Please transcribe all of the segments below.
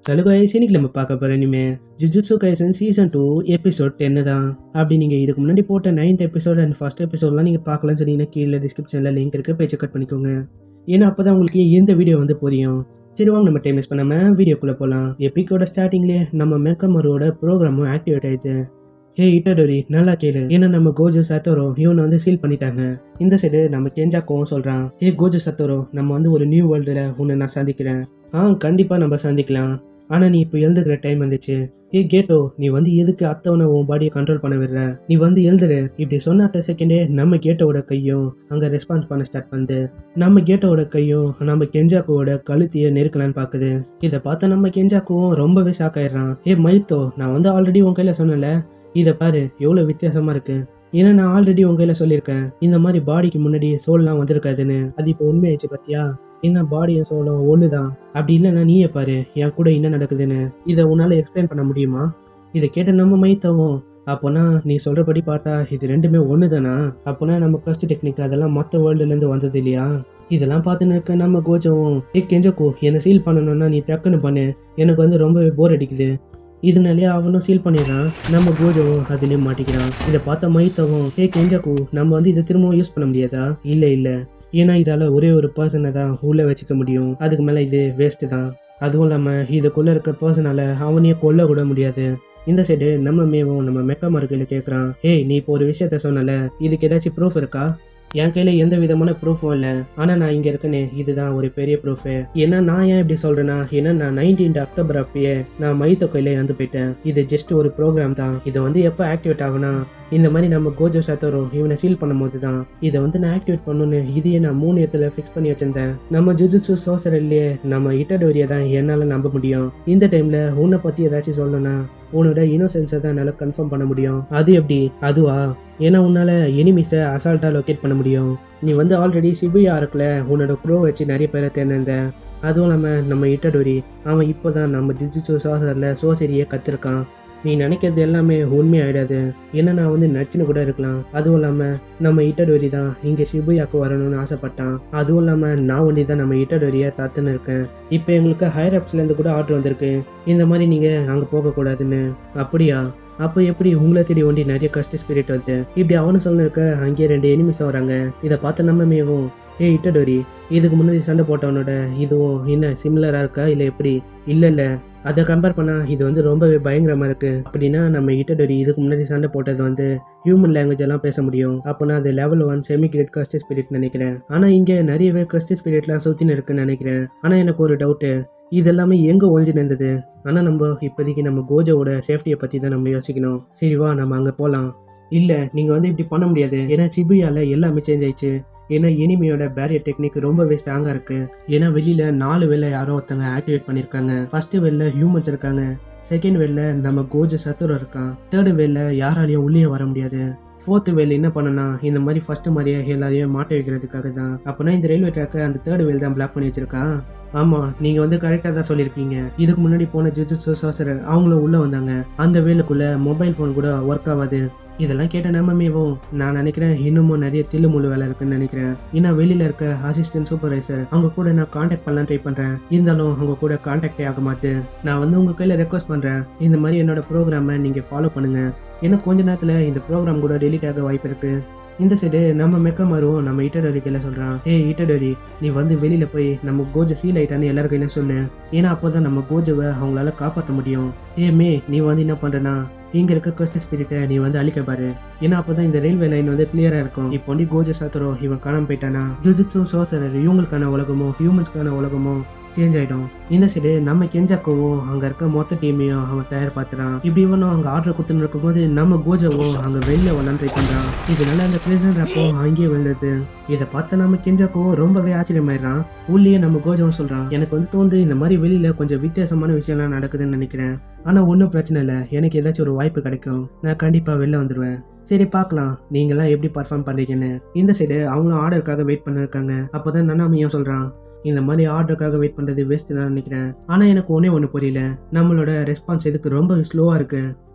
தெலுங்கு ஐசினிக்கு நம்ம பார்க்க போகிற இனிமே Jujutsu Kaisen season two episode டென்னு தான் அப்படி நீங்கள் இதுக்கு முன்னாடி போட்ட நைன்த் எபிசோட் அண்ட் ஃபர்ஸ்ட் எபிசோட்லாம் நீங்கள் பார்க்கலாம்னு சொன்னீங்கன்னா கீழே டிஸ்கிரிப்ஷனில் லிங்க் இருக்குது பேஜை கட் பண்ணிக்கோங்க ஏன்னா அப்போ தான் உங்களுக்கு எந்த வீடியோ வந்து புரியும் சரி வாங்க நம்ம டைம் மிஸ் பண்ணாமல் வீடியோக்குள்ளே போகலாம் எப்பிக்கோட ஸ்டார்டிங்லேயே நம்ம மேக்கமரோட ப்ரோக்ராமும் ஆக்டிவேட் ஆயிடுது ஹே இட்டடோரி நல்லா கேளு ஏன்னா நம்ம கோஜு சத்தோரோ இவனை வந்து சீல் பண்ணிட்டாங்க இந்த சைடு நம்ம கெஞ்சாக்கவும் சொல்கிறான் ஹே கோஜு சத்தோரோ நம்ம வந்து ஒரு நியூ வேர்ல்டில் உன்னை நான் சந்திக்கிறேன் ஆ கண்டிப்பாக நம்ம சந்திக்கலாம் ஆனால் நீ இப்போ எழுதுகிற டைம் வந்துச்சு ஏ கேட்டோ நீ வந்து எதுக்கு அத்தவனை உன் பாடியை கண்ட்ரோல் பண்ண விடுற நீ வந்து எழுதுரு இப்படி சொன்ன அத்த செகண்டே நம்ம கேட்டோட கையும் அங்கே ரெஸ்பான்ஸ் பண்ண ஸ்டார்ட் பண்ணுது நம்ம கேட்டோட கையும் நம்ம கெஞ்சாக்குவோட கழுத்தையே நெருக்கலான்னு பார்க்குது இதை பார்த்த நம்ம கெஞ்சாக்குவும் ரொம்பவே ஷாக் ஆயிடுறான் ஏ மைத்தோ நான் வந்து ஆல்ரெடி உன் கையில் சொன்னல இதை பாரு எவ்வளோ வித்தியாசமா இருக்கு ஏன்னா நான் ஆல்ரெடி உங்க கையில சொல்லியிருக்கேன் இந்த மாதிரி பாடிக்கு முன்னாடி சோல்லாம் வந்திருக்காதுன்னு அது இப்போ உண்மையாச்சு பார்த்தியா இந்த பாடியும் சோலும் ஒன்று தான் அப்படி இல்லைன்னா நீயே பாரு என் கூட என்ன நடக்குதுன்னு இதை உன்னால் எக்ஸ்பிளைன் பண்ண முடியுமா இதை கேட்ட நம்ம மைத்தவும் அப்போனா நீ சொல்கிறபடி பார்த்தா இது ரெண்டுமே ஒன்று தானா அப்போனா நம்ம ஃபர்ஸ்ட் டெக்னிக் அதெல்லாம் மொத்த வேர்ல்டுலேருந்து வந்தது இல்லையா இதெல்லாம் பார்த்துன்னு இருக்க நம்ம கோஜவும் ஏ கெஞ்சக்கோ என்னை சீல் பண்ணணும்னா நீ டக்குன்னு பண்ணு எனக்கு வந்து ரொம்பவே போர் அடிக்குது இதனாலே அவனும் சீல் பண்ணிடுறான் நம்ம கோஜவும் அதுலேயே மாட்டிக்கிறான் இதை பார்த்த மைத்தவும் ஏ கெஞ்சக்கு நம்ம வந்து இதை திரும்பவும் யூஸ் பண்ண முடியாதா இல்லை இல்லை ஏன்னா இதால் ஒரே ஒரு பர்சனை தான் உள்ளே வச்சுக்க முடியும் அதுக்கு மேலே இது வேஸ்ட்டு தான் அதுவும் இல்லாமல் இதுக்குள்ளே இருக்க பர்சனால அவனையே கொல்ல கூட முடியாது இந்த சைடு நம்ம மேவும் நம்ம மெக்கா மார்க்கில் கேட்குறான் ஏய் நீ இப்போ ஒரு விஷயத்த சொன்னல இதுக்கு ஏதாச்சும் ப்ரூஃப் இருக்கா என் கையில் எந்த விதமான ப்ரூஃபும் இல்லை ஆனால் நான் இங்கே இருக்கேனே இதுதான் ஒரு பெரிய ப்ரூஃபு ஏன்னா நான் ஏன் இப்படி சொல்கிறேன்னா ஏன்னா நான் நைன்டீன் அக்டோபர் அப்பயே நான் மைத்த கையில் இறந்து போயிட்டேன் இது ஜஸ்ட் ஒரு ப்ரோக்ராம் தான் இது வந்து எப்போ ஆக்டிவேட் ஆகுனா இந்த மாதிரி நம்ம கோஜோ சத்தரோ இவனை சீல் பண்ணும்போது தான் இதை வந்து நான் ஆக்டிவேட் பண்ணணும்னு இதையே நான் மூணு இடத்துல ஃபிக்ஸ் பண்ணி வச்சிருந்தேன் நம்ம ஜுஜுட்சு சோசரல்லையே நம்ம இட்டடோரியை தான் என்னால் நம்ப முடியும் இந்த டைமில் உன்னை பற்றி ஏதாச்சும் சொல்லணும்னா உன்னோட இன்னோசென்ஸை தான் என்னால் கன்ஃபார்ம் பண்ண முடியும் அது எப்படி அதுவா ஏன்னா உன்னால் எனிமிஸை அசால்ட்டாக லொக்கேட் பண்ண முடியும் நீ வந்து ஆல்ரெடி சிபியா இருக்குல்ல உன்னோட க்ரோ வச்சு நிறைய பேரை தேர்ந்தெந்த அதுவும் இல்லாமல் நம்ம இட்டடோரி அவன் இப்போ தான் நம்ம ஜிஜிசு சாசரில் சோசரியை கற்றுருக்கான் நீ நினைக்கிறது எல்லாமே உண்மையாயிடாது ஏன்னா நான் வந்து நச்சுன்னு கூட இருக்கலாம் அதுவும் இல்லாமல் நம்ம இட்டடோரி தான் இங்கே ஷிபுயாக்கு வரணும்னு ஆசைப்பட்டான் அதுவும் இல்லாமல் நான் ஒண்டி தான் நம்ம இட்டடோரியை தத்துன்னு இருக்கேன் இப்போ எங்களுக்கு ஹையர் அப்ஸ்லேருந்து கூட ஆர்டர் வந்திருக்கு இந்த மாதிரி நீங்கள் அங்கே போகக்கூடாதுன்னு அப்படியா அப்போ எப்படி உங்களை தேடி ஒண்டி நிறைய கஷ்ட ஸ்பிரிட் வந்து இப்படி அவனு சொல்லிருக்க அங்கேயே ரெண்டு எனிமிஸ் வராங்க இதை பார்த்த நம்ம மேவும் ஏ இட்டடோரி இதுக்கு முன்னாடி சண்டை போட்டவனோட இதுவும் என்ன சிமிலராக இருக்கா இல்லை எப்படி இல்லை இல்லை அதை கம்பேர் பண்ணால் இது வந்து ரொம்பவே பயங்கரமாக இருக்குது அப்படின்னா நம்ம இட்டடோரி இதுக்கு முன்னாடி சண்டை போட்டது வந்து ஹியூமன் லாங்குவேஜ் எல்லாம் பேச முடியும் அப்போனா அது level one semi grade cursed spirit நினைக்கிறேன் ஆனால் இங்கே நிறையவே கஸ்ட் ஸ்பிரிட்லாம் சுற்றின்னு இருக்குன்னு நினைக்கிறேன் ஆனால் எனக்கு ஒரு டவுட்டு இது எல்லாமே எங்கே ஒழிஞ்சு நின்றது ஆனால் நம்ம இப்போதைக்கு நம்ம கோஜோவோட சேஃப்டியை பற்றி தான் நம்ம யோசிக்கணும் சரி வா நம்ம அங்கே போகலாம் இல்லை நீங்கள் வந்து இப்படி பண்ண முடியாது ஏன்னா சிபியால எல்லாமே சேஞ்ச் ஆயிடுச்சு ஏன்னா எனிமியோட பேரியர் டெக்னிக் ரொம்பவே ஸ்ட்ராங்காக இருக்கு ஏன்னா வெளியில நாலு வேலை யாரோ ஒருத்தங்க ஆக்டிவேட் பண்ணியிருக்காங்க ஃபர்ஸ்ட் வேல ஹியூமன்ஸ் இருக்காங்க செகண்ட் வேல நம்ம கோஜு சத்துரு இருக்கான் தேர்டு வேல யாராலையும் உள்ளே வர முடியாது ஃபோர்த்து வேல் என்ன பண்ணனா இந்த மாதிரி ஃபர்ஸ்ட் மாதிரியே எல்லாரையும் மாட்ட வைக்கிறதுக்காக தான் அப்போனா இந்த ரயில்வே ட்ராக்கை அந்த தேர்ட் வேல் தான் பிளாக் பண்ணி வச்சிருக்கா ஆமாம் நீங்கள் வந்து கரெக்டாக தான் சொல்லியிருக்கீங்க இதுக்கு முன்னாடி போன ஜுஜுட்சு சாசரர் அவங்களும் உள்ளே வந்தாங்க அந்த வேலுக்குள்ளே மொபைல் ஃபோன் கூட ஒர்க் ஆகாது இதெல்லாம் கேட்ட நம்மமேவும் நான் நினைக்கிறேன் இன்னமும் நிறைய தில்லு முள்ளு வேலை இருக்குன்னு நினைக்கிறேன் ஏன்னா வெளியில இருக்க அசிஸ்டன்ட் சூப்பர்வைசர் அவங்க கூட நான் காண்டாக்ட் பண்ணலாம் ட்ரை பண்றேன் இருந்தாலும் அவங்க கூட காண்டாக்டே ஆக மாட்டு நான் வந்து உங்க கையில ரெக்வஸ்ட் பண்றேன் இந்த மாதிரி என்னோட ப்ரோக்ராமை நீங்க ஃபாலோ பண்ணுங்க ஏன்னா கொஞ்ச நேரத்துல இந்த ப்ரோக்ராம் கூட டெலிட் ஆக வாய்ப்பு இருக்கு இந்த சைடு நம்ம மெக்கமாரும் நம்ம இட்டடோரி கையில சொல்றான் ஏய் இட்டடோரி நீ வந்து வெளியில போய் நம்ம கோஜை ஃபீல் ஆயிட்டான்னு எல்லாரும் கையில சொல்லு ஏன்னா அப்போதான் நம்ம கோஜவை அவங்களால காப்பாற்ற முடியும் ஏ மே நீ வந்து என்ன பண்றனா இங்க இருக்க கஸ்ட் ஸ்பிரிட்டை நீ வந்து அழிக்க பாரு ஏன்னா அப்பதான் இந்த ரயில்வே லைன் வந்து கிளியரா இருக்கும் இப்போ நீ கோஜ சாத்துறோ இவன் காணாம போயிட்டானா ஜுஜுட்சு சோசரர் இவங்களுக்கான உலகமோ ஹியூமன்ஸ்க்கான உலகமோ சேஞ்ச் ஆயிடும் இந்த சைடு நம்ம கெஞ்சாக்கவும் அங்க இருக்க மொத்த டீமையும் அவன் தயார் பார்த்துறான் இப்படி இவனும் அங்க ஆர்டர் கொடுத்துன்னு இருக்கும்போது நம்ம கோஜாவும் அங்க வெளில வரலான்னு ட்ரை பண்றான் இதனால அந்த பிரிசன் ரப்போ அங்கேயே விழுந்தது இதை பார்த்த நம்ம கெஞ்சாக்கவும் ரொம்பவே ஆச்சரியமாயிடுறான் உள்ளேயே நம்ம கோஜாவும் சொல்றான் எனக்கு வந்து தோந்து இந்த மாதிரி வெளியில கொஞ்சம் வித்தியாசமான விஷயம்லாம் நடக்குதுன்னு நினைக்கிறேன் ஆனா ஒன்றும் பிரச்சனை இல்லை எனக்கு ஏதாச்சும் ஒரு வாய்ப்பு கிடைக்கும் நான் கண்டிப்பா வெளில வந்துடுவேன் சரி பார்க்கலாம் நீங்களாம் எப்படி பர்ஃபார்ம் பண்றீங்கன்னு இந்த சைடு அவங்களும் ஆர்டருக்காக வெயிட் பண்ணிருக்காங்க அப்போதான் நன்னாமையும் சொல்றான் இந்த மாதிரி ஆர்டருக்காக வெயிட் பண்ணுறது வேஸ்ட் நான் நினைக்கிறேன் ஆனால் எனக்கு ஒன்றே ஒன்று புரியல நம்மளோட ரெஸ்பான்ஸ் இதுக்கு ரொம்ப ஸ்லோவாக இருக்கு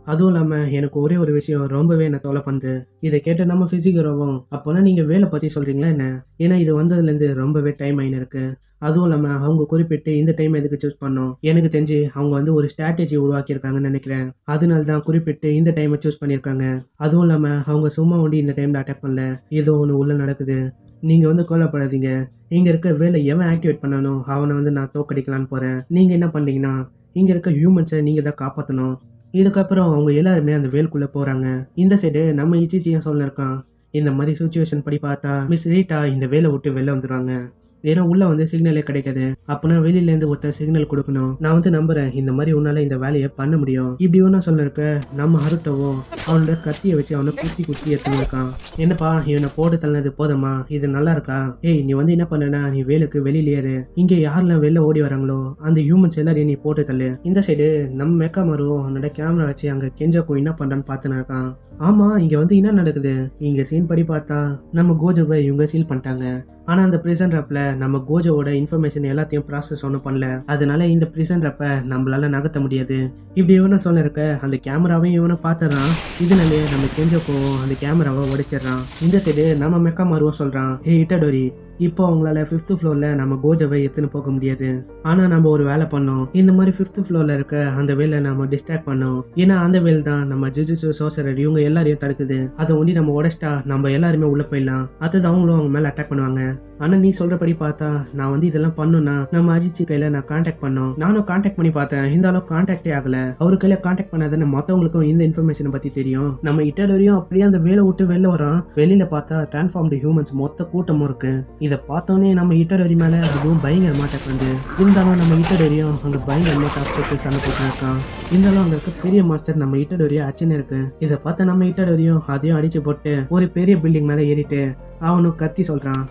அதுவும் இல்லாமல் எனக்கு ஒரே ஒரு விஷயம் ரொம்பவே என்ன தொலை பண்ணுது இதை கேட்ட நம்ம ஃபிசிக்கரோவும் அப்போனா நீங்கள் வேலை பற்றி சொல்கிறீங்களா என்ன ஏன்னா இது வந்ததுலேருந்து ரொம்பவே டைம் ஆயின்னு இருக்கு அதுவும் இல்லாமல் அவங்க குறிப்பிட்டு இந்த டைம் எதுக்கு சூஸ் பண்ணோம் எனக்கு தெரிஞ்சு அவங்க வந்து ஒரு ஸ்ட்ராட்டஜி உருவாக்கியிருக்காங்கன்னு நினைக்கிறேன் அதனால தான் குறிப்பிட்டு இந்த டைமை சூஸ் பண்ணியிருக்காங்க அதுவும் இல்லாமல் அவங்க சும்மா ஒண்டி இந்த டைமில் அட்டாக் பண்ணல ஏதோ ஒன்று உள்ள நடக்குது நீங்கள் வந்து கோலப்படாதீங்க இங்கே இருக்க வேலை எவன் ஆக்டிவேட் பண்ணணும் அவனை வந்து நான் தோக்கடிக்கலான்னு போகிறேன் நீங்கள் என்ன பண்ணீங்கன்னா இங்கே இருக்க ஹியூமன்ஸை நீங்கள் தான் காப்பாற்றணும் இதுக்கப்புறம் அவங்க எல்லாருமே அந்த வேலுக்குள்ளே போகிறாங்க இந்த சைடு நம்ம இச்சிச்சியும் சொல்லிருக்கான் இந்த மாதிரி சுச்சுவேஷன் படி பார்த்தா மிஸ் ரீட்டா இந்த வேலை விட்டு வெளில வந்துடுவாங்க ஏன்னா உள்ள வந்து சிக்னலே கிடைக்காது அப்பனா வெளியில இருந்து ஒருத்தர் சிக்னல் கொடுக்கணும் நான் வந்து நம்புறேன் இந்த மாதிரி உன்னால இந்த வேலையை பண்ண முடியும் இப்படி ஒன்றா சொல்ல இருக்க நம்ம ஹருட்டவும் அவனோட கத்தியை வச்சு அவனை குத்தி குத்தி எடுத்துன்னு இருக்கான் என்னப்பா இவனை போட்டு தள்ளது போதுமா இது நல்லா இருக்கா ஏய் நீ வந்து என்ன பண்ணனா நீ வேலுக்கு வெளியில ஏறு இங்க யாரெல்லாம் வெளில ஓடி வராங்களோ அந்த ஹியூமன்ஸ் எல்லாரையும் நீ போட்டு தள்ளு இந்த சைடு நம்ம மெக்கா மருவும் அவனோட கேமரா வச்சு அங்க கெஞ்சாக்கும் என்ன பண்றான்னு பார்த்துன்னு இருக்கான் ஆமா இங்க வந்து என்ன நடக்குது இங்க சீன் படி பார்த்தா நம்ம கோஜோவை இவங்க சீல் பண்ணிட்டாங்க ஆனா அந்த பிரிசன் ரப்ல நம்ம கோஜோவோட இன்ஃபர்மேஷன் எல்லாத்தையும் ப்ராசஸ் ஒன்றும் பண்ணல அதனால இந்த பிரிசன் ரப்பை நம்மளால நகர்த்த முடியாது இப்படி இவனை சொல்ல இருக்க அந்த கேமராவையும் இவனை பார்த்துறான் இதனாலே நம்ம கெஞ்சோக்கோ அந்த கேமராவை உடைச்சிடுறான் இந்த சைடு நம்ம மெக்கா மருவம் சொல்றான் ஹே இட்டடோரி இப்போ அவங்களால ஃபிஃப்த் ஃப்ளோர்ல நம்ம கோஜவை எடுத்துன்னு போக முடியாது ஆனா நம்ம ஒரு வேலை பண்ணோம் இந்த மாதிரி ஃபிஃப்த் ஃப்ளோர்ல இருக்க அந்த வேலை நம்ம டிஸ்ட்ராக்ட் பண்ணோம் ஏன்னா அந்த வேல் தான் நம்ம ஜுஜுசு சோசரர் இவங்க எல்லாரையும் தடுக்குது அதை ஒண்டி நம்ம உடைச்சிட்டா நம்ம எல்லாருமே உள்ள போயிடலாம் அடுத்தது அவங்களும் அவங்க மேல அட்டாக் பண்ணுவாங்க ஆனா நீ சொல்றபடி பார்த்தா நான் வந்து இதெல்லாம் பண்ணுனா நம்ம அஜித் கையில நான் கான்டாக்ட் பண்ணோம் நானும் கான்டாக்ட் பண்ணி பார்த்தேன் இந்த அளவு கான்டாக்டே ஆகல அவரு கையில கான்டாக்ட் பண்ணாதானே மத்தவங்களுக்கும் இந்த இன்ஃபர்மேஷனை பத்தி தெரியும் நம்ம இட்டடோரியும் அப்படியே அந்த வேலை விட்டு வெளில வரோம் வெளியில பார்த்தா டிரான்ஸ்ஃபார்ம்டு ஹியூமன்ஸ் மொத்த கூட்டமும் இருக்கு இதை பார்த்தோன்னே நம்ம இட்டடோரி மேல அதுவும் பயங்கரமா அட்டாக் வந்து இருந்தாலும் நம்ம இட்டடோரியும் அங்க பயங்கரமா டாப் போட்டு சண்டை போட்டு இருக்கான் இருந்தாலும் அங்க இருக்க பெரிய மாஸ்டர் நம்ம இட்டடோரியா அச்சுன்னு இருக்கு இதை பார்த்த நம்ம இட்டடோரியும் அதையும் அடிச்சு போட்டு ஒரு பெரிய பில்டிங் மேல ஏறிட்டு அவனும் கத்தி சொல்றான்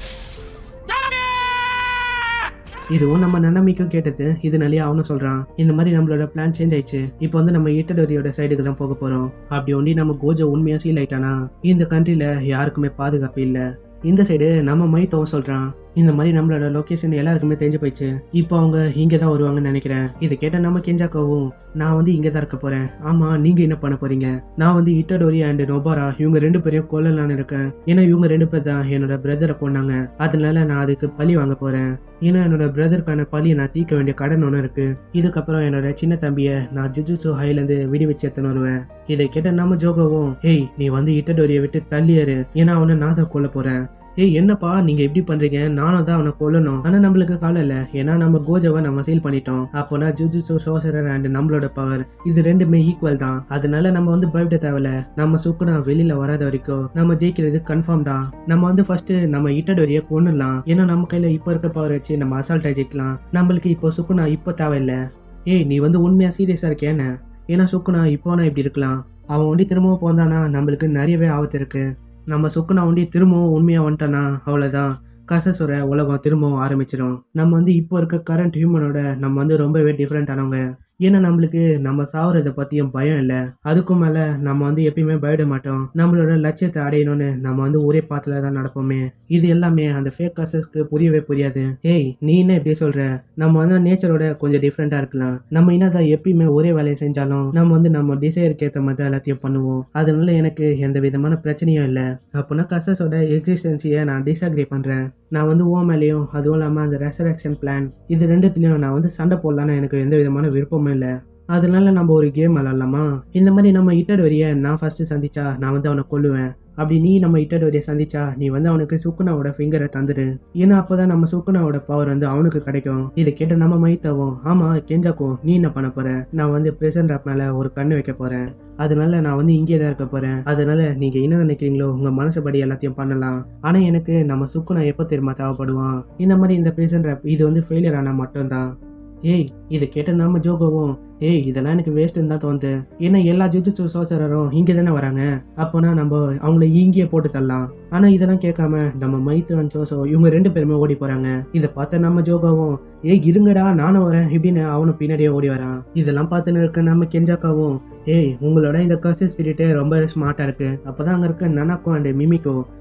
இதுவும் நம்ம நன்னமிக்கும் கேட்டது இதனாலேயே அவனும் சொல்றான் இந்த மாதிரி நம்மளோட பிளான் சேஞ்ச் ஆயிடுச்சு இப்போ வந்து நம்ம இட்டடோரியோட சைடுக்கு தான் போக போறோம் அப்படி ஒண்டி நம்ம கோஜோ உண்மையா சீல் ஆயிட்டானா இந்த கண்ட்ரில யாருக்குமே பாதுகாப்பு இல்ல இந்த சைடு நம்ம மைத்தவும் சொல்றான் இந்த மாதிரி நம்மளோட லொகேஷன் எல்லாருக்குமே தெரிஞ்சு போயிடுச்சு இப்போ அவங்க இங்கே தான் வருவாங்கன்னு நினைக்கிறேன் இதை கேட்ட நம்ம கெஞ்சாக்கவும் நான் வந்து இங்கே தான் இருக்க போறேன் ஆமா நீங்க என்ன பண்ண போறீங்க நான் வந்து இட்டடோரி அண்ட் நொபாரா இவங்க ரெண்டு பேரையும் கொல்லலான்னு இருக்கேன் ஏன்னா இவங்க ரெண்டு பேர் தான் என்னோட பிரதரை கொண்டாங்க அதனால நான் அதுக்கு பழி வாங்க போறேன் ஏன்னா என்னோட பிரதருக்கான பழியை நான் தீர்க்க வேண்டிய கடன் ஒன்று இருக்கு இதுக்கப்புறம் என்னோட சின்ன தம்பியை நான் ஜுஜுசு ஹைலேருந்து விடுவிச்சு எடுத்துன்னு வருவேன் இதை கேட்ட நம்ம ஜோகவும் ஹேய் நீ வந்து இட்டடோரியை விட்டு தள்ளியாரு ஏன்னா அவனை நான் தான் கொல்ல போறேன் ஏய் என்னப்பா நீங்க எப்படி பண்றீங்க நானும் தான் அவனை கொல்லணும் ஆனா நம்மளுக்கு காலம் இல்ல ஏன்னா நம்ம கோஜாவை நம்ம சீல் பண்ணிட்டோம் அப்போனா ஜுஜுசு சோசரர் அண்ட் நம்மளோட பவர் இது ரெண்டுமே ஈக்குவல் தான் அதனால நம்ம வந்து பயப்பட தேவையில்ல நம்ம சுக்குனா வெளியில வராத வரைக்கும் நம்ம ஜெயிக்கிறது கன்ஃபார்ம் தான் நம்ம வந்து ஃபர்ஸ்ட் நம்ம இட்டடோரிய கொண்டுலாம் ஏன்னா நம்ம கையில இப்போ இருக்க பவர் வச்சு நம்ம அசால்ட்டா ஜெயிக்கலாம் நம்மளுக்கு இப்போ சுக்குனா இப்போ தேவையில்ல ஏய் நீ வந்து உண்மையா சீரியஸா இருக்கேன்னு ஏன்னா சுக்குனா இப்போ நான் இப்படி இருக்கலாம் அவன் ஒண்டி திரும்பவும் போந்தானா நம்மளுக்கு நிறையவே ஆபத்து இருக்கு நம்ம சுக்குனா ஒண்டி திரும்பவும் உண்மையா வந்துட்டானா அவ்வளவுதான் கசசுர உலகம் திரும்பவும் ஆரம்பிச்சிடும் நம்ம வந்து இப்போ இருக்க கரண்ட் ஹியூமனோட நம்ம வந்து ரொம்பவே டிஃப்ரெண்ட் ஆனவங்க ஏன்னா நம்மளுக்கு நம்ம சாவுறதை பத்தியும் பயம் இல்லை அதுக்கும் மேல நம்ம வந்து எப்பயுமே பயப்பட மாட்டோம் நம்மளோட லட்சியத்தை அடையணும்னு நம்ம வந்து ஒரே பாத்துல தான் நடப்போமே இது எல்லாமே அந்த ஃபேக் கசஸ்க்கு புரியவே புரியாது ஏய் நீ என்ன இப்படி சொல்ற நம்ம வந்து நேச்சரோட கொஞ்சம் டிஃப்ரெண்டா இருக்கலாம் நம்ம என்னதான் எப்பயுமே ஒரே வேலையை செஞ்சாலும் நம்ம வந்து நம்ம டிசைருக்கு ஏற்ற மாதிரி தான் எல்லாத்தையும் பண்ணுவோம் அதனால எனக்கு எந்த விதமான பிரச்சனையும் இல்லை அப்போனா கசஸோட எக்ஸிஸ்டன்ஸையை நான் டிஸ்அக்ரி பண்றேன் நான் வந்து ஓ மேலேயும் அதுவும் இல்லாமல் அந்த ரெசரக்ஷன் பிளான் இது ரெண்டுத்துலேயும் நான் வந்து சண்டை போடலான்னு எனக்கு எந்த விதமான விருப்பமும் இல்லை அதனால நம்ம ஒரு கேம் விளாட்லாமா இந்த மாதிரி நம்ம இட்டட் வரிய நான் ஃபர்ஸ்ட் சந்திச்சா நான் வந்து அவனை கொல்லுவேன் அப்படி நீ நம்ம இட்டட் வரிய சந்திச்சா நீ வந்து அவனுக்கு சுக்குனாவோட ஃபிங்கரை தந்துடு ஏன்னா அப்போதான் நம்ம சுக்குனாவோட பவர் வந்து அவனுக்கு கிடைக்கும் இதை கேட்ட நம்ம மைத்தவும் ஆமா கெஞ்சாக்கும் நீ என்ன பண்ண போற நான் வந்து பிரசன்ட் ஆப் மேல ஒரு கண்ணு வைக்க போறேன் அதனால நான் வந்து இங்கே தான் இருக்க போறேன் அதனால நீங்க என்ன நினைக்கிறீங்களோ உங்க மனசுபடி எல்லாத்தையும் பண்ணலாம் ஆனா எனக்கு நம்ம சுக்குனா எப்போ தெரியுமா தேவைப்படுவான் இந்த மாதிரி இந்த பிரசன்ட் ஆப் இது வந்து ஃபெயிலியர் ஆனா மட்டும்தான் ஏய் இதை கேட்ட நாம ஜோகோவும் ஏய் இதெல்லாம் எனக்கு வேஸ்ட்டுன்னு தான் தோணுது ஏன்னா எல்லா ஜுஜுட்சு சோசரரும் இங்கே தானே வராங்க அப்போனா நம்ம அவங்கள இங்கேயே போட்டு தரலாம் ஆனால் இதெல்லாம் கேட்காம நம்ம மைத்து அண்ட் சோசோ இவங்க ரெண்டு பேருமே ஓடி போகிறாங்க இதை பார்த்த நம்ம ஜோகாவும் ஏய் இருங்கடா நானும் வரேன் இப்படின்னு அவனும் பின்னாடியே ஓடி வரான் இதெல்லாம் பார்த்துன்னு இருக்க நம்ம கெஞ்சாக்காவும் ஏய் உங்களோட இந்த கர்ஸ் ஸ்பிரிட்டே ரொம்ப ஸ்மார்ட்டாக இருக்கு அப்போதான் அங்கே இருக்க நனாக்கோ அண்ட் மிமிக்கோ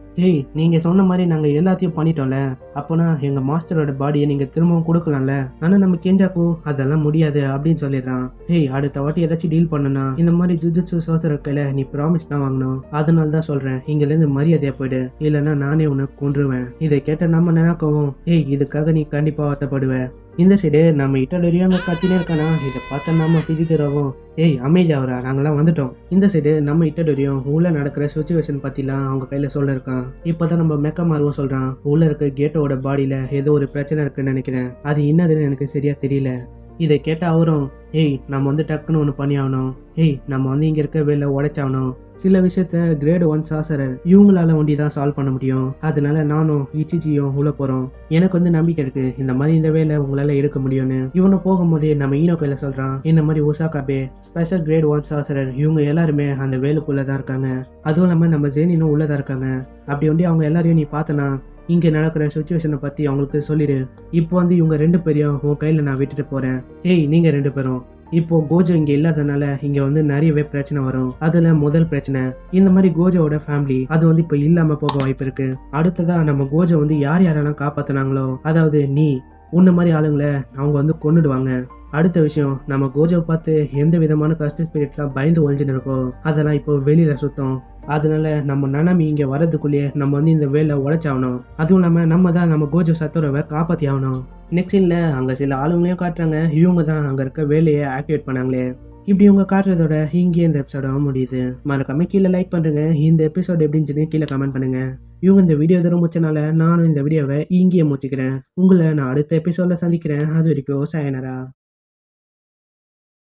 ஏய் நீங்க சொன்ன மாதிரி நாங்க எல்லாத்தையும் பண்ணிட்டோம்ல அப்போனா எங்க மாஸ்டரோட பாடியை நீங்க திரும்பவும் கொடுக்கலாம்ல ஆனா நம்ம கெஞ்சாக்கு அதெல்லாம் முடியாது அப்படின்னு சொல்லிடுறான் ஏய் அடுத்த வாட்டி ஏதாச்சும் டீல் பண்ணனா இந்த மாதிரி ஜுஜுட்சு சோசரக்கையில நீ ப்ராமிஸ் தான் வாங்கணும் அதனால தான் சொல்றேன் இங்க இருந்து மரியாதையா போயிடு இல்லைன்னா நானே உன்னை கொன்றுவேன் இதை கேட்ட நம்ம நினைக்கவும் ஏய் இதுக்காக நீ கண்டிப்பா வருத்தப்படுவ இந்த சைடு நம்ம இட்டலரியும் அங்கே கத்தினே இருக்கானா இதை பார்த்தா நம்ம ஃபிசிக்கராகவும் ஏய் அமைதி ஆகுறா நாங்களாம் வந்துட்டோம் இந்த சைடு நம்ம இட்டலரியும் உள்ள நடக்கிற சுச்சுவேஷன் பற்றிலாம் அவங்க கையில் சொல்ல இருக்கான் இப்போதான் நம்ம மெக்க மாறுவோம் சொல்கிறான் உள்ள இருக்க கேட்டோட பாடியில் ஏதோ ஒரு பிரச்சனை இருக்குன்னு நினைக்கிறேன் அது என்னதுன்னு எனக்கு சரியா தெரியல இதை கேட்ட அவரும் ஏய் நம்ம வந்து டக்குன்னு ஒன்று பண்ணி ஆகணும் ஏய் நம்ம வந்து இங்கே இருக்க வேலை உடைச்சாகணும் சில விஷயத்த கிரேட் ஒன் சாசரர் இவங்களால ஒண்டி தான் சால்வ் பண்ண முடியும் அதனால நானும் இச்சிஜியும் உள்ள போறோம் எனக்கு வந்து நம்பிக்கை இருக்கு இந்த மாதிரி இந்த வேலை உங்களால எடுக்க முடியும்னு இவனை போகும்போதே நம்ம ஈனோ கையில சொல்றான் இந்த மாதிரி ஒசாகாபே ஸ்பெஷல் கிரேட் ஒன் சாசரர் இவங்க எல்லாருமே அந்த வேலுக்குள்ள தான் இருக்காங்க அதுவும் இல்லாம நம்ம ஜெனினும் உள்ளதா இருக்காங்க அப்படி ஒண்டி அவங்க எல்லாரையும் நீ பார்த்தனா இங்க நடக்கிற சுச்சுவேஷனை பத்தி அவங்களுக்கு சொல்லிடு இப்போ வந்து இவங்க ரெண்டு பேரையும் உன் கையில நான் விட்டுட்டு போறேன் ஏய் நீங்க ரெண்டு பேரும் இப்போ கோஜோ இங்க இல்லாதனால இங்க வந்து நிறையவே பிரச்சனை வரும் அதுல முதல் பிரச்சனை இந்த மாதிரி கோஜோவோட ஃபேமிலி அது வந்து இப்ப இல்லாம போக வாய்ப்பு இருக்கு அடுத்ததா நம்ம கோஜோ வந்து யார் யாரெல்லாம் காப்பாத்துனாங்களோ அதாவது நீ உன்ன மாதிரி ஆளுங்களை அவங்க வந்து கொன்னுடுவாங்க அடுத்த விஷயம் நம்ம கோஜோ பார்த்து எந்த விதமான கஷ்ட ஸ்பிரிட்லாம் பயந்து ஒழிஞ்சுன்னு இருக்கோம் அதெல்லாம் இப்போ வெளியில சுத்தம் அதனால நம்ம நனமி இங்க வர்றதுக்குள்ளேயே நம்ம வந்து இந்த வேலை உழைச்சாகணும் அதுவும் இல்லாம நம்ம தான் நம்ம கோஜோ சத்துரவை காப்பாத்தி ஆகணும் நெக்ஸ்ட் சீன்ல அங்க சில ஆளுங்களையும் காட்டுறாங்க இவங்க தான் அங்க இருக்க வேலையை ஆக்டிவேட் பண்ணாங்களே இப்படி இவங்க காட்டுறதோட இங்கே இந்த எபிசோட முடியுது மறக்காம கீழே லைக் பண்ணுங்க இந்த எபிசோட் எப்படின்னு சொல்லி கீழே கமெண்ட் பண்ணுங்க இவங்க இந்த வீடியோ தர முடிச்சனால நானும் இந்த வீடியோவை இங்கேயே முடிச்சுக்கிறேன் உங்களை நான் அடுத்த எபிசோட்ல சந்திக்கிறேன் அது வரைக்கும் சாயனரா